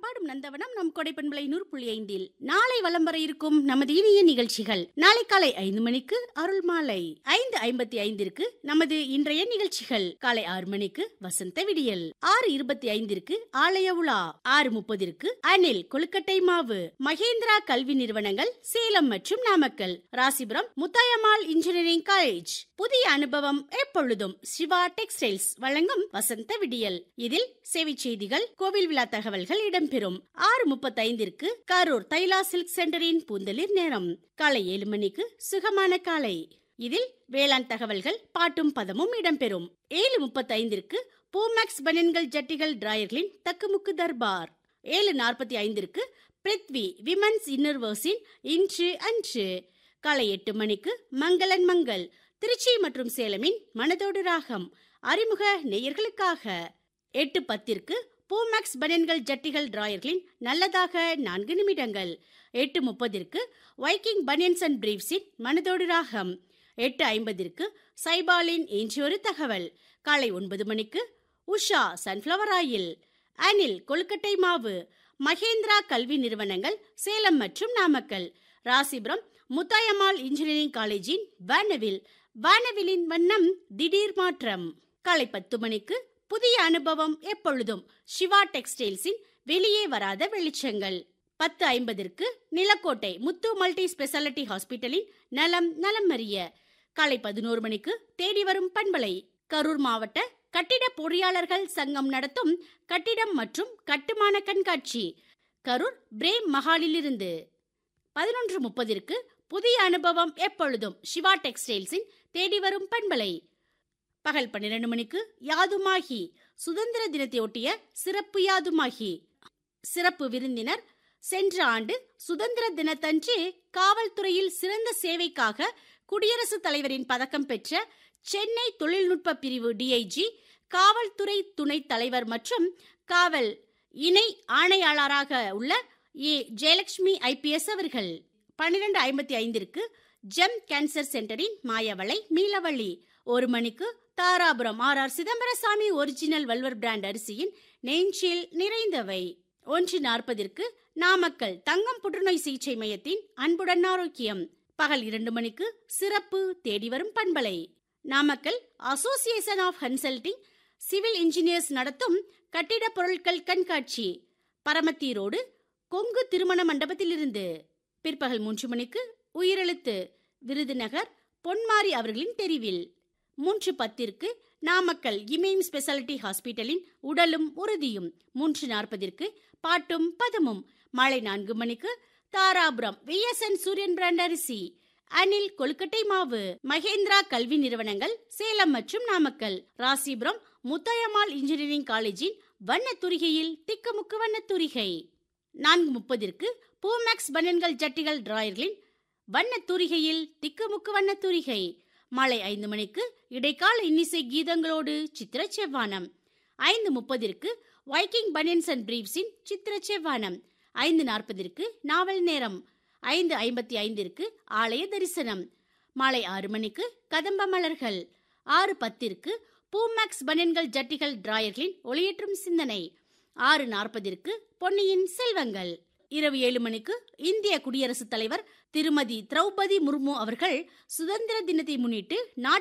நடமாடும் நந்தவனம் நம் கொடைப்பண்பலை நூறு புள்ளி ஐந்தில் நாளை வலம் வர இருக்கும் நமது இனிய நிகழ்ச்சிகள் நாளை காலை ஐந்து மணிக்கு அருள் மாலை ஐந்து ஐம்பத்தி ஐந்திற்கு நமது இன்றைய நிகழ்ச்சிகள் காலை ஆறு மணிக்கு வசந்த விடியல் ஆறு இருபத்தி ஐந்திற்கு ஆலய உலா ஆறு முப்பதிற்கு அனில் கொழுக்கட்டை மாவு மகேந்திரா கல்வி நிறுவனங்கள் சேலம் மற்றும் நாமக்கல் ராசிபுரம் முத்தாயம்மாள் இன்ஜினியரிங் காலேஜ் புதிய அனுபவம் எப்பொழுதும் சிவா டெக்ஸ்டைல்ஸ் வழங்கும் வசந்த விடியல் இதில் சேவை செய்திகள் கோவில் விழா தகவல்கள் இடம்பெறும் ஆறு முப்பத்தைந்திற்கு கரூர் தைலா சில்க் சென்டரின் பூந்தளிர் நேரம் காலை ஏழு மணிக்கு சுகமான காலை இதில் வேளாண் தகவல்கள் பாட்டும் பதமும் இடம்பெறும் ஏழு முப்பத்தைந்திற்கு பூமேக்ஸ் பனியன்கள் ஜட்டிகள் டிராயர்களின் தக்குமுக்கு தர்பார் ஏழு நாற்பத்தி ஐந்திற்கு பிரித்வி விமன்ஸ் இன்னர்வர்ஸின் இன்று அன்று காலை எட்டு மணிக்கு மங்களன் மங்கள் திருச்சி மற்றும் சேலமின் மனதோடு ராகம் அறிமுக நேயர்களுக்காக எட்டு பத்திற்கு பூமேக்ஸ் பனியன்கள் ஜட்டிகள் டிராயர்களின் நல்லதாக நான்கு நிமிடங்கள் எட்டு முப்பதிற்கு வைக்கிங் பனியன்ஸ் அண்ட் பிரீவ்ஸின் மனதோடு ராகம் எட்டு ஐம்பதிற்கு சைபாலின் இன்றொரு தகவல் காலை ஒன்பது மணிக்கு உஷா சன்ஃப்ளவர் ஆயில் அனில் கொழுக்கட்டை மாவு மகேந்திரா கல்வி நிறுவனங்கள் சேலம் மற்றும் நாமக்கல் ராசிபுரம் முத்தாயம்மாள் இன்ஜினியரிங் காலேஜின் வானவில் வானவிலின் வண்ணம் திடீர் மாற்றம் காலை பத்து மணிக்கு புதிய அனுபவம் எப்பொழுதும் சிவா டெக்ஸ்டைல்ஸின் வெளியே வராத வெளிச்சங்கள் பத்து ஐம்பதிற்கு நிலக்கோட்டை முத்து மல்டி ஸ்பெஷாலிட்டி ஹாஸ்பிட்டலின் நலம் நலம் அறிய காலை பதினோரு மணிக்கு தேடி வரும் பண்பலை கரூர் மாவட்ட கட்டிட பொறியாளர்கள் சங்கம் நடத்தும் கட்டிடம் மற்றும் கட்டுமான கண்காட்சி கரூர் பிரேம் மஹாலிலிருந்து பதினொன்று முப்பதிற்கு புதிய அனுபவம் எப்பொழுதும் சிவா டெக்ஸ்டைல்ஸின் தேடி வரும் பண்பலை பகல் பன்னிரண்டு மணிக்கு யாதுமாகி சுதந்திர தினத்தையொட்டிய சிறப்பு யாதுமாகி சிறப்பு விருந்தினர் சென்ற ஆண்டு சுதந்திர தினத்தன்று காவல்துறையில் சிறந்த சேவைக்காக குடியரசுத் தலைவரின் பதக்கம் பெற்ற சென்னை தொழில்நுட்ப பிரிவு டிஐஜி காவல்துறை துணைத் தலைவர் மற்றும் காவல் இணை ஆணையாளராக உள்ள ஏ ஜெயலட்சுமி ஐபிஎஸ் அவர்கள் பன்னிரண்டு ஐம்பத்தி ஐந்திற்கு ஜெம் கேன்சர் சென்டரின் மாயவளை மீளவழி ஒரு மணிக்கு Dharapuram R R Chidambarasamy original வல்வர் பிராண்ட் அரிசியின் நெஞ்சில் நிறைந்தவை ஒன்று நாற்பதிற்கு நாமக்கல் தங்கம் புற்றுநோய் சிகிச்சை மையத்தின் அன்புடன் ஆரோக்கியம் பகல் இரண்டு மணிக்கு சிறப்பு தேடி வரும் பண்பலை Namakkal association of consulting civil engineers நடத்தும் கட்டிட பொருட்கள் கண்காட்சி பரமத்தி ரோடு கொங்கு திருமண மண்டபத்திலிருந்து பிற்பகல் மூன்று மணிக்கு உயிரெழுத்து விருதுநகர் பொன்மாரி அவர்களின் தெரிவில் மூன்று பத்திற்கு நாமக்கல் இமயம் ஸ்பெஷாலிட்டி ஹாஸ்பிட்டலின் உடலும் உறுதியும் மூன்று நாற்பதிற்கு பாட்டும் பதமும் மாலை நான்கு மணிக்கு தாராபுரம் விஎஸ்என் சூரியன் பிராண்ட் அரிசி அனில் கொழுக்கட்டை மாவு மகேந்திரா கல்வி நிறுவனங்கள் சேலம் மற்றும் நாமக்கல் ராசிபுரம் முத்தாயம்மாள் இன்ஜினியரிங் காலேஜின் வண்ணத்துரிகையில் திக்குமுக்கு வண்ணத்துரிகை நான்கு முப்பதிற்கு பூமேக்ஸ் பனியன்கள் ஜட்டிகள் டிராயர்களின் வண்ணத்துரிகையில் திக்குமுக்கு வண்ணத்துரிகை மாலை ஐந்து மணிக்கு இடைக்கால இன்னிசை கீதங்களோடு சித்திர செவ்வானம் ஐந்து முப்பதிற்கு வைக்கிங் பனியன்ஸ் அண்ட் பிரீவ்ஸின் சித்திர செவ்வானம் ஐந்து நாற்பதிற்கு நாவல் நேரம் ஐந்து ஐம்பத்தி ஐந்திற்கு ஆலய தரிசனம் மாலை ஆறு மணிக்கு கதம்ப மலர்கள் ஆறு பத்திற்கு பூமேக்ஸ் பனியன்கள் ஜட்டிகள் டிராயர்களின் ஒளியேற்றும் சிந்தனை ஆறு நாற்பதிற்கு பொன்னியின் செல்வங்கள் இரவு ஏழு மணிக்கு இந்திய குடியரசுத் தலைவர் திருமதி திரௌபதி முர்மு அவர்கள் சுதந்திர தினத்தை முன்னிட்டு நாட்டு